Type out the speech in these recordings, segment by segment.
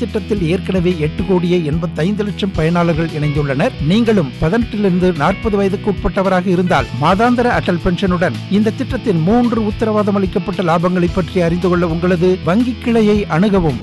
திட்டத்தில் ஏற்கனவே எட்டு கோடியே எண்பத்தைந்து லட்சம் பயனாளர்கள் இணைந்துள்ளனர் நீங்களும் பதினெட்டிலிருந்து நாற்பது வயதுக்கு உட்பட்டவராக இருந்தால் மாதாந்திர அடல் பென்ஷனுடன் இந்த திட்டத்தின் மூன்று உத்தரவாதம் அளிக்கப்பட்ட லாபங்களை பற்றி அறிந்து கொள்ள உங்களது வங்கி கிளையை அணுகவும்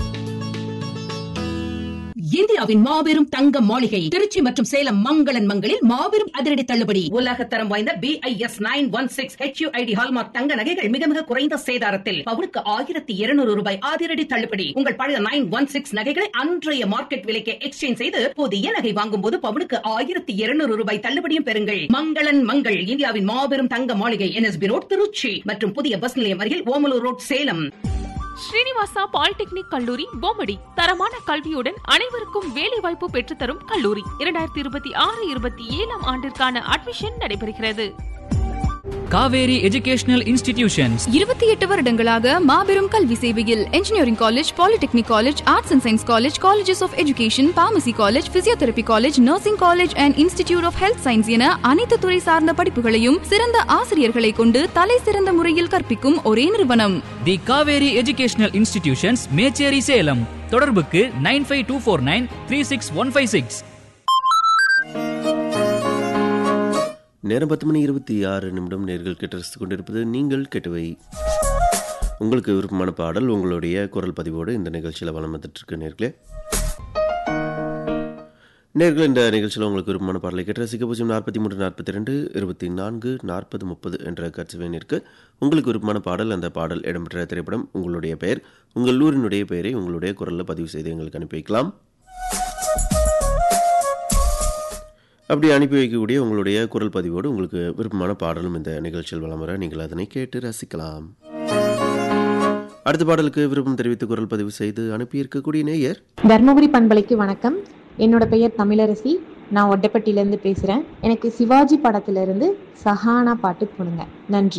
இந்தியாவின் மாபெரும் தங்க மாளிகை திருச்சி மற்றும் சேலம் மங்களன் மங்களில் மாபெரும் அதிரடி தள்ளுபடி உலக தரம் வாய்ந்த B I S nine one six H ID hallmark தங்க நகைகள் மிக மிக குறைந்த சேதாரத்தில் பவுனுக்கு ஆயிரத்தி இருநூறு ரூபாய் அதிரடி தள்ளுபடி உங்கள் பழைய நைன் ஒன் சிக்ஸ் நகைகளை அன்றைய மார்க்கெட் விலைக்கு எக்ஸ்சேஞ்ச் செய்து புதிய நகை வாங்கும் போது பவுனுக்கு ஆயிரத்தி இருநூறு ரூபாய் தள்ளுபடியும் பெறுங்கள் மங்களன் மங்கள் இந்தியாவின் மாபெரும் தங்க மாளிகை என்எஸ்பி ரோட் திருச்சி மற்றும் புதிய பஸ் நிலையம் அருகில் ஓமலூர் ரோட் சேலம் ஸ்ரீனிவாசா பாலிடெக்னிக் கல்லூரி பொம்மடி தரமான கல்வியுடன் அனைவருக்கும் வேலைவாய்ப்பு பெற்றுத்தரும் கல்லூரி இரண்டாயிரத்தி இருபத்தி ஆறு இருபத்தி ஏழாம் ஆண்டிற்கான அட்மிஷன் நடைபெறுகிறது காவேரி எஜுகேஷனல் இன்ஸ்டிடியூஷன்ஸ் இருபத்தி எட்டு வருடங்களாக மாபெரும் கல்வி சேவையில் engineering college polytechnic college arts and science college colleges of education pharmacy college physiotherapy college nursing college and institute of health science என அனைத்து துறை சார்ந்த படிப்புகளையும் சிறந்த ஆசிரியர்களை கொண்டு தலை சிறந்த முறையில் கற்பிக்கும் ஒரே நிறுவனம் the Kaveri educational institutions Mecheri Salem தொடர்புக்கு nine five two four nine three six one five six நேரம் பத்து மணி இருபத்தி ஆறு நிமிடம் நேர்கள் கேட்டு ரசித்துக் கொண்டிருப்பது நீங்கள் கேட்டவை உங்களுக்கு விருப்பமான பாடல் உங்களுடைய குரல் பதிவோடு இந்த நிகழ்ச்சியில் வளம் வந்துட்டுருக்கு நேர்களே நேர்கள் இந்த நிகழ்ச்சியில் உங்களுக்கு விருப்பமான பாடலை கேட்டு ரசிக்க பூஜ்ஜியம் நாற்பத்தி மூன்று நாற்பத்தி ரெண்டு இருபத்தி நான்கு நாற்பது முப்பது என்ற கட்சிவேனிற்கு உங்களுக்கு விருப்பமான பாடல் அந்த பாடல் இடம்பெற்ற திரைப்படம் உங்களுடைய பெயர் உங்கள் ஊரினுடைய பெயரை உங்களுடைய குரலில் பதிவு செய்து எங்களுக்கு அனுப்பி வைக்கலாம் அப்படி அனுப்பி வைக்கக்கூடிய உங்களுடைய குரல் பதிவோடு உங்களுக்கு விருப்பமான பாடலும் இந்த நிகழ்ச்சியில் வளம் வர நீங்கள் அதனை கேட்டு ரசிக்கலாம் அடுத்த பாடலுக்கு விருப்பம் தெரிவித்து குரல் பதிவு செய்து அனுப்பி இருக்கக்கூடிய நேயர் தர்மபுரி பண்பலைக்கு வணக்கம் என்னோட பெயர் தமிழரசி நான் ஒட்டப்பட்டியிலேருந்து பேசுகிறேன் எனக்கு சிவாஜி படத்திலிருந்து சஹானா பாட்டு கொடுங்க நன்றி